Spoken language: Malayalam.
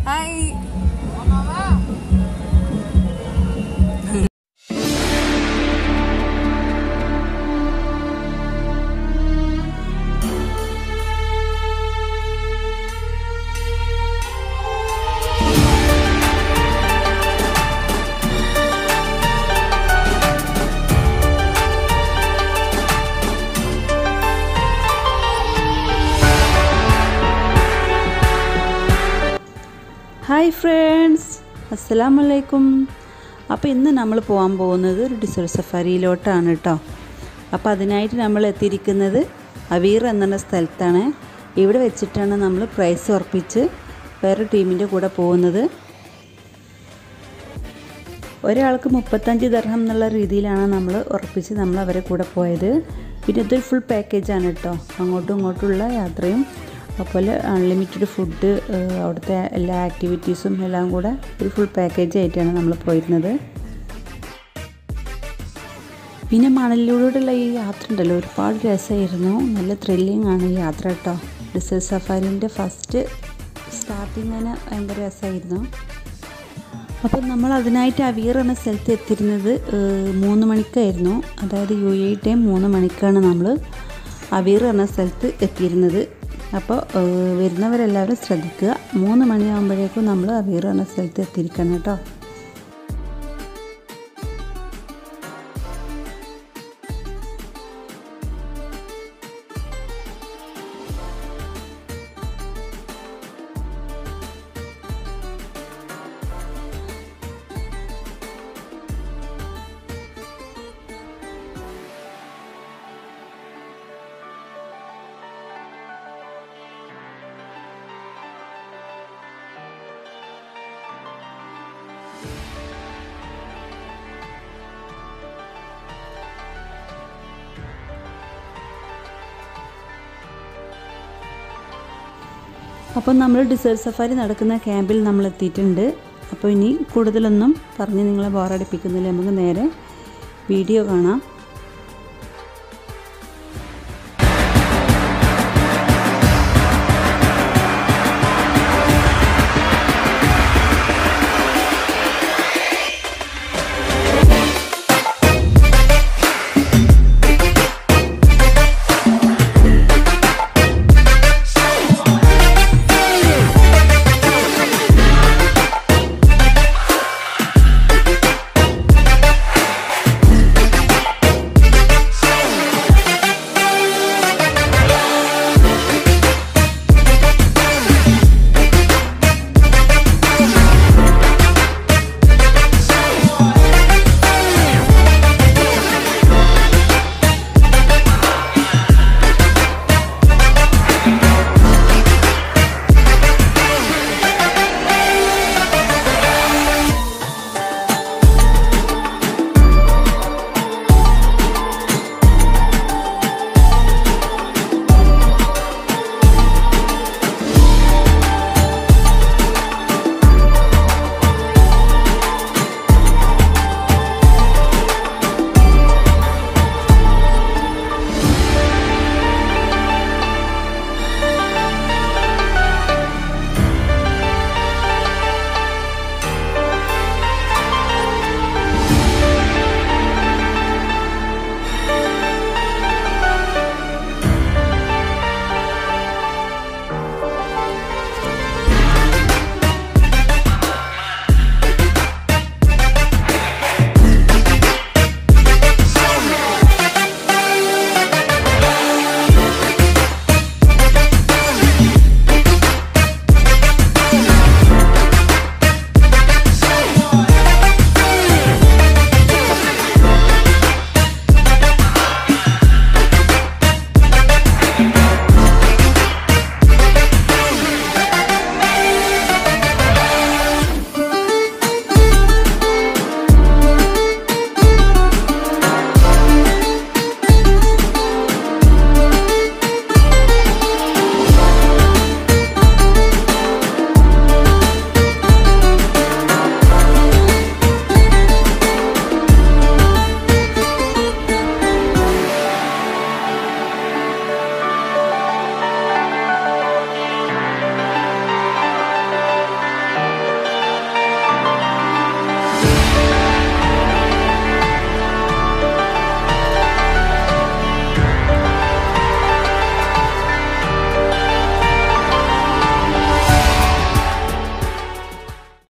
ഹായ് ഹായ് ഫ്രണ്ട്സ് അസ്സലാമു അലൈക്കും അപ്പോൾ ഇന്ന് നമ്മൾ പോകാൻ പോകുന്നത് ഒരു ഡിസോൾ സഫാരിയിലോട്ടാണ് കേട്ടോ അപ്പോൾ അതിനായിട്ട് നമ്മൾ എത്തിയിരിക്കുന്നത് അവീർ എന്ന സ്ഥലത്താണ് ഇവിടെ വെച്ചിട്ടാണ് നമ്മൾ പ്രൈസ് ഉറപ്പിച്ച് വേറെ ടീമിൻ്റെ കൂടെ പോകുന്നത് ഒരാൾക്ക് മുപ്പത്തഞ്ച് ദർഹം എന്നുള്ള രീതിയിലാണ് നമ്മൾ ഉറപ്പിച്ച് നമ്മൾ അവരെ കൂടെ പോയത് പിന്നെ ഇതൊരു ഫുൾ പാക്കേജാണ് കേട്ടോ അങ്ങോട്ടും ഇങ്ങോട്ടുള്ള യാത്രയും അതുപോലെ അൺലിമിറ്റഡ് ഫുഡ് അവിടുത്തെ എല്ലാ ആക്ടിവിറ്റീസും എല്ലാം കൂടെ ഒരു ഫുൾ പാക്കേജ് ആയിട്ടാണ് നമ്മൾ പോയിരുന്നത് പിന്നെ മണലിലൂടെയുള്ള ഈ യാത്ര ഉണ്ടല്ലോ ഒരുപാട് രസമായിരുന്നു നല്ല ത്രില്ലിംഗ് ആണ് ഈ യാത്ര കേട്ടോ ഡിസൽ സഫാരിൻ്റെ ഫസ്റ്റ് സ്റ്റാർട്ടിങ് തന്നെ ഭയങ്കര രസമായിരുന്നു അപ്പം നമ്മൾ അതിനായിട്ട് അവീർ എന്ന സ്ഥലത്ത് എത്തിയിരുന്നത് മൂന്ന് മണിക്കായിരുന്നു അതായത് യു എ ടൈം മൂന്ന് മണിക്കാണ് നമ്മൾ അവീർ എന്ന സ്ഥലത്ത് എത്തിയിരുന്നത് അപ്പോൾ വരുന്നവരെല്ലാവരും ശ്രദ്ധിക്കുക മൂന്ന് മണിയാകുമ്പോഴേക്കും നമ്മൾ അവീർ എന്ന സ്ഥലത്ത് എത്തിയിരിക്കണം കേട്ടോ അപ്പോൾ നമ്മൾ ഡിസേർട്ട് സഫാരി നടക്കുന്ന ക്യാമ്പിൽ നമ്മൾ എത്തിയിട്ടുണ്ട് അപ്പോൾ ഇനി കൂടുതലൊന്നും പറഞ്ഞ് നിങ്ങളെ ബോറടിപ്പിക്കുന്നില്ല നമുക്ക് നേരെ വീഡിയോ കാണാം